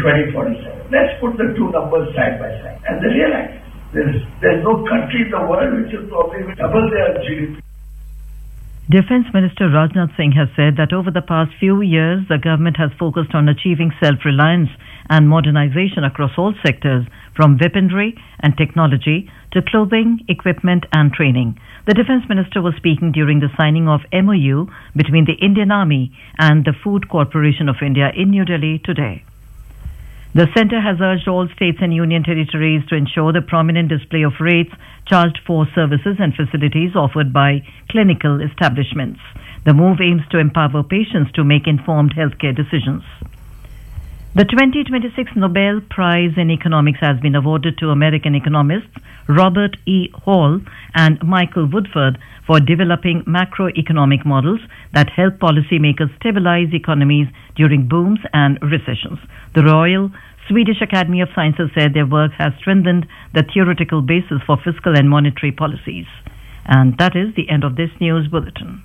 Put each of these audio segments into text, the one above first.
2047. Let's put the two numbers side by side and they realize there's, there's no country in the world which will probably double their GDP. Defense Minister Rajnath Singh has said that over the past few years, the government has focused on achieving self-reliance and modernization across all sectors, from weaponry and technology to clothing, equipment and training. The Defense Minister was speaking during the signing of MOU between the Indian Army and the Food Corporation of India in New Delhi today. The Centre has urged all states and union territories to ensure the prominent display of rates charged for services and facilities offered by clinical establishments. The move aims to empower patients to make informed healthcare decisions. The 2026 Nobel Prize in Economics has been awarded to American economists Robert E. Hall and Michael Woodford for developing macroeconomic models that help policymakers stabilize economies during booms and recessions. The Royal Swedish Academy of Sciences said their work has strengthened the theoretical basis for fiscal and monetary policies. And that is the end of this news bulletin.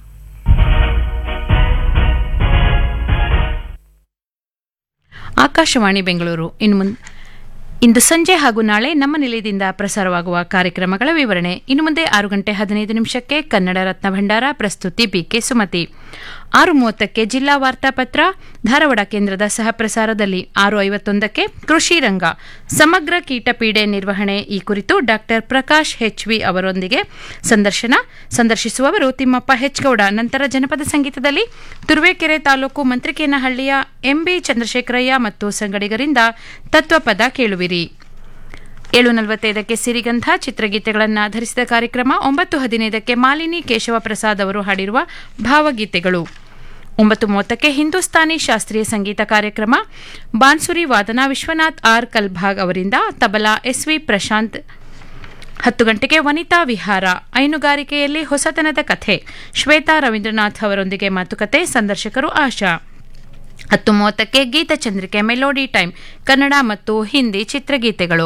Akashvani Bengaluru ಇನ್ನು ಮುಂದೆ ಇಂದು ಸಂಜೆ ಹಾಗೂ ನಾಳೆ ನಮ್ಮ ನಿಲಯದಿಂದ ಪ್ರಸಾರವಾಗುವ ಕಾರ್ಯಕ್ರಮಗಳ ವಿವರಣೆ ಇನ್ನು ಮುಂದೆ ಆರು ಗಂಟೆ ಹದಿನೈದು ನಿಮಿಷಕ್ಕೆ ಕನ್ನಡ ರತ್ನ ಭಂಡಾರ ಪ್ರಸ್ತುತಿ ಬಿಕೆ ಸುಮತಿ ಆರು ಮೂವತ್ತಕ್ಕೆ ಜಿಲ್ಲಾ ವಾರ್ತಾಪತ್ರ ಧಾರವಾಡ ಕೇಂದ್ರದ ಸಹ ಪ್ರಸಾರದಲ್ಲಿ ಆರು ಐವತ್ತೊಂದಕ್ಕೆ ಕೃಷಿ ರಂಗ ಸಮಗ್ರ ಕೀಟಪೀಡೆ ನಿರ್ವಹಣೆ ಈ ಕುರಿತು ಡಾಕ್ಟರ್ ಪ್ರಕಾಶ್ ಹೆಚ್ವಿ ಅವರೊಂದಿಗೆ ಸಂದರ್ಶನ ಸಂದರ್ಶಿಸುವವರು ತಿಮ್ಮಪ್ಪ ಹೆಚ್ಗೌಡ ನಂತರ ಜನಪದ ಸಂಗೀತದಲ್ಲಿ ತುರುವೇಕೆರೆ ತಾಲೂಕು ಮಂತ್ರಿಕೇನಹಳ್ಳಿಯ ಎಂಬಿ ಚಂದ್ರಶೇಖರಯ್ಯ ಮತ್ತು ಸಂಗಡಿಗರಿಂದ ತತ್ವಪದ ಕೇಳುವಿರಿ ಏಳು ನಲವತ್ತೈದಕ್ಕೆ ಸಿರಿಗಂಧ ಚಿತ್ರಗೀತೆಗಳನ್ನು ಆಧರಿಸಿದ ಕಾರ್ಯಕ್ರಮ ಒಂಬತ್ತು ಹದಿನೈದಕ್ಕೆ ಮಾಲಿನಿ ಕೇಶವ ಪ್ರಸಾದ್ ಅವರು ಹಾಡಿರುವ ಭಾವಗೀತೆಗಳು ಒಂಬತ್ತು ಮೂವತ್ತಕ್ಕೆ ಹಿಂದೂಸ್ತಾನಿ ಶಾಸ್ತ್ರೀಯ ಸಂಗೀತ ಕಾರ್ಯಕ್ರಮ ಬಾನ್ಸುರಿ ವಾದನ ವಿಶ್ವನಾಥ್ ಆರ್ ಕಲ್ಭಾಗ್ ಅವರಿಂದ ತಬಲಾ ಎಸ್ವಿ ಪ್ರಶಾಂತ್ ಹತ್ತು ಗಂಟೆಗೆ ವನಿತಾ ವಿಹಾರ ಹೈನುಗಾರಿಕೆಯಲ್ಲಿ ಹೊಸತನದ ಕಥೆ ಶ್ವೇತಾ ರವೀಂದ್ರನಾಥ್ ಅವರೊಂದಿಗೆ ಮಾತುಕತೆ ಸಂದರ್ಶಕರು ಆಶಾ ಹತ್ತು ಮೂವತ್ತಕ್ಕೆ ಗೀತಚಂದ್ರಿಕೆ ಮೆಲೋಡಿ ಟೈಮ್ ಕನ್ನಡ ಮತ್ತು ಹಿಂದಿ ಚಿತ್ರಗೀತೆಗಳು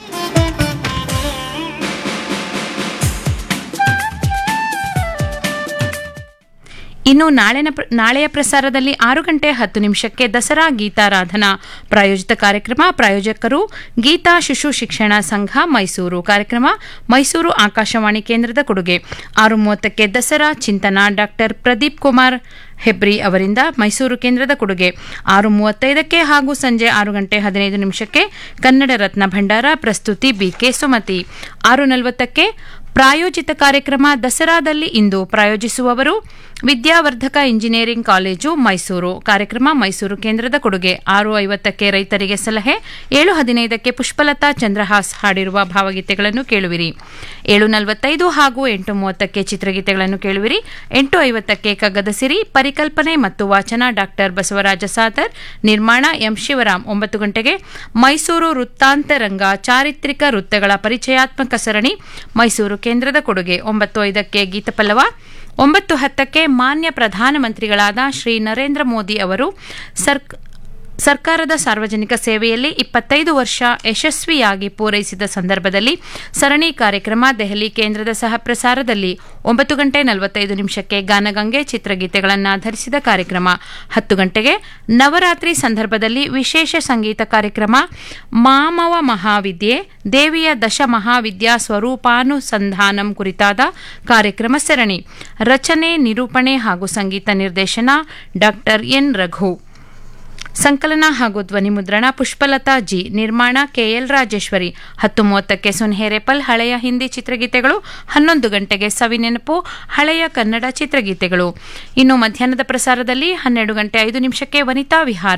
ಇನ್ನು ನಾಳೆನ ನಾಳೆಯ ಪ್ರಸಾರದಲ್ಲಿ ಆರು ಗಂಟೆ ಹತ್ತು ನಿಮಿಷಕ್ಕೆ ದಸರಾ ಗೀತಾರಾಧನಾ ಪ್ರಾಯೋಜಿತ ಕಾರ್ಯಕ್ರಮ ಪ್ರಾಯೋಜಕರು ಗೀತಾ ಶಿಶು ಶಿಕ್ಷಣ ಸಂಘ ಮೈಸೂರು ಕಾರ್ಯಕ್ರಮ ಮೈಸೂರು ಆಕಾಶವಾಣಿ ಕೇಂದ್ರದ ಕೊಡುಗೆ ಆರು ಮೂವತ್ತಕ್ಕೆ ದಸರಾ ಚಿಂತನ ಡಾಕ್ಟರ್ ಪ್ರದೀಪ್ ಕುಮಾರ್ ಹೆಬ್ರಿ ಅವರಿಂದ ಮೈಸೂರು ಕೇಂದ್ರದ ಕೊಡುಗೆ ಆರು ಮೂವತ್ತೈದಕ್ಕೆ ಹಾಗೂ ಸಂಜೆ ಆರು ಗಂಟೆ ಹದಿನೈದು ನಿಮಿಷಕ್ಕೆ ಕನ್ನಡ ರತ್ನ ಭಂಡಾರ ಪ್ರಸ್ತುತಿ ಬಿಕೆ ಸುಮತಿ ಆರು ನಲವತ್ತಕ್ಕೆ ಪ್ರಾಯೋಜಿತ ಕಾರ್ಯಕ್ರಮ ದಸರಾದಲ್ಲಿ ಇಂದು ಪ್ರಾಯೋಜಿಸುವವರು ವಿದ್ಯಾವರ್ಧಕ ಇಂಜಿನಿಯರಿಂಗ್ ಕಾಲೇಜು ಮೈಸೂರು ಕಾರ್ಯಕ್ರಮ ಮೈಸೂರು ಕೇಂದ್ರದ ಕೊಡುಗೆ ಆರು ಐವತ್ತಕ್ಕೆ ರೈತರಿಗೆ ಸಲಹೆ ಏಳು ಹದಿನೈದಕ್ಕೆ ಪುಷ್ಪಲತಾ ಚಂದ್ರಹಾಸ್ ಹಾಡಿರುವ ಭಾವಗೀತೆಗಳನ್ನು ಕೇಳುವಿರಿ ಏಳು ನಲವತ್ತೈದು ಹಾಗೂ ಎಂಟು ಮೂವತ್ತಕ್ಕೆ ಚಿತ್ರಗೀತೆಗಳನ್ನು ಕೇಳುವಿರಿ ಎಂಟು ಐವತ್ತಕ್ಕೆ ಕಗ್ಗದ ಸಿರಿ ಪರಿಕಲ್ಪನೆ ಮತ್ತು ವಾಚನ ಡಾಕ್ಟರ್ ಬಸವರಾಜ ಸಾದರ್ ನಿರ್ಮಾಣ ಎಂ ಶಿವರಾಮ್ ಒಂಬತ್ತು ಗಂಟೆಗೆ ಮೈಸೂರು ವೃತ್ತಾಂತರಂಗ ಚಾರಿತ್ರಿಕ ವೃತ್ತಗಳ ಪರಿಚಯಾತ್ಮಕ ಸರಣಿ ಮೈಸೂರು ಕೇಂದ್ರದ ಕೊಡುಗೆ ಒಂಬತ್ತು ಐದಕ್ಕೆ ಗೀತಪಲ್ಲವ ಒಂಬತ್ತು ಹತ್ತಕ್ಕೆ ಮಾನ್ಯ ಪ್ರಧಾನಮಂತ್ರಿಗಳಾದ ಶ್ರೀ ನರೇಂದ್ರ ಮೋದಿ ಅವರು ಸರ್ಕ್ ಸರ್ಕಾರದ ಸಾರ್ವಜನಿಕ ಸೇವೆಯಲ್ಲಿ ಇಪ್ಪತ್ತೈದು ವರ್ಷ ಯಶಸ್ವಿಯಾಗಿ ಪೂರೈಸಿದ ಸಂದರ್ಭದಲ್ಲಿ ಸರಣಿ ಕಾರ್ಯಕ್ರಮ ದೆಹಲಿ ಕೇಂದ್ರದ ಸಹ ಪ್ರಸಾರದಲ್ಲಿ ಒಂಬತ್ತು ಗಂಟೆ ನಲವತ್ತೈದು ನಿಮಿಷಕ್ಕೆ ಗಾನಗಂಗೆ ಚಿತ್ರಗೀತೆಗಳನ್ನು ಆಧರಿಸಿದ ಕಾರ್ಯಕ್ರಮ ಹತ್ತು ಗಂಟೆಗೆ ನವರಾತ್ರಿ ಸಂದರ್ಭದಲ್ಲಿ ವಿಶೇಷ ಸಂಗೀತ ಕಾರ್ಯಕ್ರಮ ಮಾಮವ ಮಹಾವಿದ್ಯೆ ದೇವಿಯ ದಶ ಮಹಾವಿದ್ಯಾ ಸ್ವರೂಪಾನುಸಂಧಾನಂ ಕುರಿತಾದ ಕಾರ್ಯಕ್ರಮ ಸರಣಿ ರಚನೆ ನಿರೂಪಣೆ ಹಾಗೂ ಸಂಗೀತ ನಿರ್ದೇಶನ ಡಾಕ್ಟರ್ ಎನ್ ರಘು ಸಂಕಲನ ಹಾಗೂ ಧ್ವನಿ ಮುದ್ರಣ ಪುಷ್ಪಲತಾ ಜಿ ನಿರ್ಮಾಣ ಕೆಎಲ್ ರಾಜೇಶ್ವರಿ ಹತ್ತು ಮೂವತ್ತಕ್ಕೆ ಸುನ್ಹೇರೆಪಲ್ ಹಳೆಯ ಹಿಂದಿ ಚಿತ್ರಗೀತೆಗಳು ಹನ್ನೊಂದು ಗಂಟೆಗೆ ಸವಿನೆನಪು ಹಳೆಯ ಕನ್ನಡ ಚಿತ್ರಗೀತೆಗಳು ಇನ್ನು ಮಧ್ಯಾಹ್ನದ ಪ್ರಸಾರದಲ್ಲಿ ಹನ್ನೆರಡು ಗಂಟೆ ಐದು ನಿಮಿಷಕ್ಕೆ ವನಿತಾ ವಿಹಾರ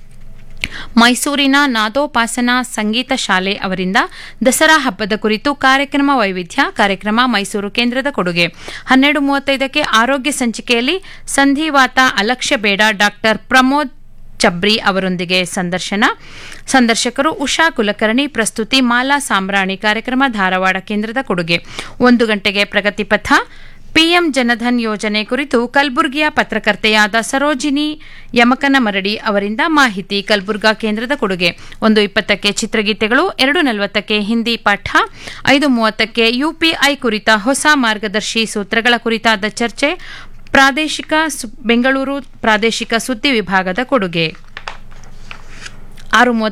ಮೈಸೂರಿನ ನಾದೋಪಾಸನಾ ಸಂಗೀತ ಶಾಲೆ ಅವರಿಂದ ದಸರಾ ಹಬ್ಬದ ಕುರಿತು ಕಾರ್ಯಕ್ರಮ ವೈವಿಧ್ಯ ಕಾರ್ಯಕ್ರಮ ಮೈಸೂರು ಕೇಂದ್ರದ ಕೊಡುಗೆ ಹನ್ನೆರಡು ಮೂವತ್ತೈದಕ್ಕೆ ಆರೋಗ್ಯ ಸಂಚಿಕೆಯಲ್ಲಿ ಸಂಧಿವಾತ ಅಲಕ್ಷ್ಯ ಬೇಡ ಡಾಕ್ಟರ್ ಪ್ರಮೋದ್ ಚಬ್ರಿ ಅವರೊಂದಿಗೆ ಸಂದರ್ಶನ ಸಂದರ್ಶಕರು ಉಷಾ ಕುಲಕರ್ಣಿ ಪ್ರಸ್ತುತಿ ಮಾಲಾ ಸಾಂಬ್ರಾಣಿ ಕಾರ್ಯಕ್ರಮ ಧಾರವಾಡ ಕೇಂದ್ರದ ಕೊಡುಗೆ ಒಂದು ಗಂಟೆಗೆ ಪ್ರಗತಿಪಥ ಪಿಎಂ ಜನಧನ್ ಯೋಜನೆ ಕುರಿತು ಕಲಬುರಗಿಯ ಪತ್ರಕರ್ತೆಯಾದ ಸರೋಜಿನಿ ಯಮಕನಮರಡಿ ಅವರಿಂದ ಮಾಹಿತಿ ಕಲಬುರ್ಗಾ ಕೇಂದ್ರದ ಕೊಡುಗೆ ಒಂದು ಇಪ್ಪತ್ತಕ್ಕೆ ಚಿತ್ರಗೀತೆಗಳು ಎರಡು ನಲವತ್ತಕ್ಕೆ ಹಿಂದಿ ಪಾಠ ಐದು ಮೂವತ್ತಕ್ಕೆ ಯುಪಿಐ ಕುರಿತ ಹೊಸ ಮಾರ್ಗದರ್ಶಿ ಸೂತ್ರಗಳ ಕುರಿತಾದ ಚರ್ಚೆ ಪ್ರಾದೇಶಿಕ ಬೆಂಗಳೂರು ಪ್ರಾದೇಶಿಕ ಸುದ್ದಿ ವಿಭಾಗದ ಕೊಡುಗೆ ಆರು